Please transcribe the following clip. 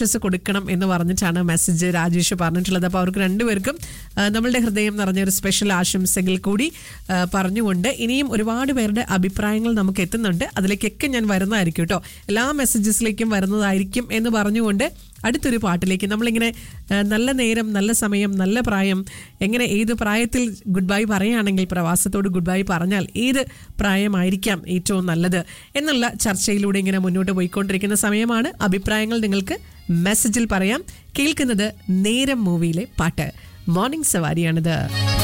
wishes കൊടുക്കണം എന്ന് പറഞ്ഞിട്ടാണ് മെസ്സേജ് രാജേഷ് പറഞ്ഞിട്ടുള്ളത് അപ്പോൾ അവർക്ക് രണ്ടുപേർക്കും ആ, നമ്മളുടെ ഹൃദയം നിറഞ്ഞ ഒരു സ്പെഷ്യൽ ആശംസകൾ കൂടി ആ, പറഞ്ഞുകൊണ്ട് ഇനിയും ഒരുപാട് പേരുടെ അഭിപ്രായങ്ങൾ നമുക്ക് എത്തുന്നുണ്ട് അതിലേക്കൊക്കെ ഞാൻ വരുന്നതായിരിക്കും കേട്ടോ എല്ലാ മെസ്സേജസിലേക്കും വരുന്നതായിരിക്കും എന്ന് പറഞ്ഞുകൊണ്ട് അടുത്തൊരു പാട്ടിലേക്ക് നമ്മളിങ്ങനെ ആ, നല്ല നേരം നല്ല സമയം നല്ല പ്രായം എങ്ങനെ ഏത് പ്രായത്തിൽ ഗുഡ് ബൈ പറയുകയാണെങ്കിൽ പ്രവാസത്തോട് ഗുഡ് ബൈ പറഞ്ഞാൽ ഏത് പ്രായമായിരിക്കാം ഏറ്റവും നല്ലത് എന്നുള്ള ചർച്ചയിലൂടെ ഇങ്ങനെ മുന്നോട്ട് പോയിക്കൊണ്ടിരിക്കുന്ന സമയമാണ് അഭിപ്രായങ്ങൾ നിങ്ങൾക്ക് മെസ്സേജിൽ പറയാം കേൾക്കുന്നത് നേരം മൂവിയിലെ പാട്ട് മോർണിംഗ് സവാരിയാണിത്